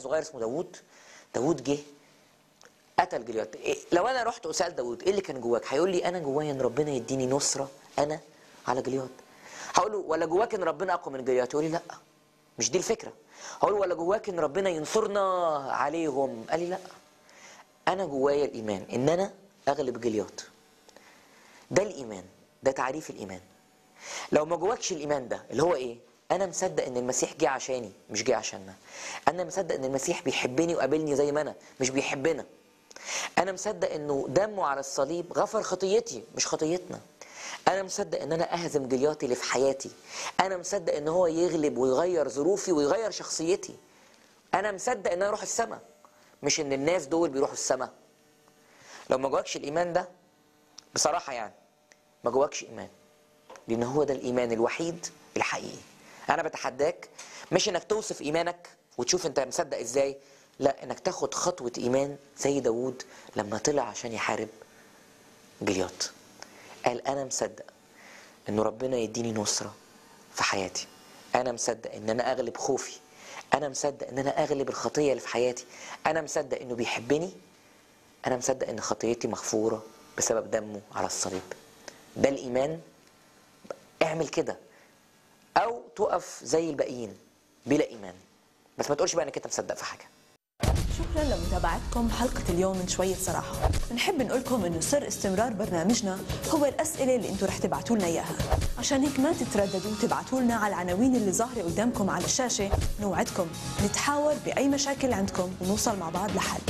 صغير اسمه داوود داوود جه قتل جليات إيه لو انا رحت وسال داوود ايه اللي كان جواك هيقول لي انا جوايا ان ربنا يديني نصره انا على جليات هقول له ولا جواك ان ربنا اقوى من جليات يقول لي لا مش دي الفكره هقول له ولا جواك ان ربنا ينصرنا عليهم قال لي لا انا جوايا الايمان ان انا اغلب جليات ده الايمان ده تعريف الايمان لو ما جواكش الايمان ده اللي هو ايه انا مصدق ان المسيح جه عشاني مش جه عشاننا انا مصدق ان المسيح بيحبني وقابلني زي ما انا مش بيحبنا انا مصدق انه دمه على الصليب غفر خطيتي مش خطيتنا انا مصدق ان انا اهزم جلياتي اللي في حياتي انا مصدق ان هو يغلب ويغير ظروفي ويغير شخصيتي انا مصدق ان انا اروح السماء مش ان الناس دول بيروحوا السماء لو ما جواكش الايمان ده بصراحه يعني ما جواكش ايمان لان هو ده الايمان الوحيد الحقيقي انا بتحداك مش انك توصف ايمانك وتشوف انت مصدق ازاي لا انك تاخد خطوه ايمان زي داوود لما طلع عشان يحارب جليات قال انا مصدق انه ربنا يديني نصره في حياتي انا مصدق ان انا اغلب خوفي انا مصدق ان انا اغلب الخطيه اللي في حياتي انا مصدق انه بيحبني انا مصدق ان خطيتي مغفوره بسبب دمه على الصليب ده الايمان اعمل كده او تقف زي الباقيين بلا ايمان بس ما تقولش بقى انك انت مصدق في حاجه شكرا لمتابعتكم حلقة اليوم من شوية صراحة بنحب نقول لكم انه سر استمرار برنامجنا هو الأسئلة اللي انتم رح تبعتوا لنا إياها عشان هيك ما تترددوا تبعتوا لنا على العناوين اللي ظاهرة قدامكم على الشاشة نوعدكم نتحاور بأي مشاكل عندكم ونوصل مع بعض لحل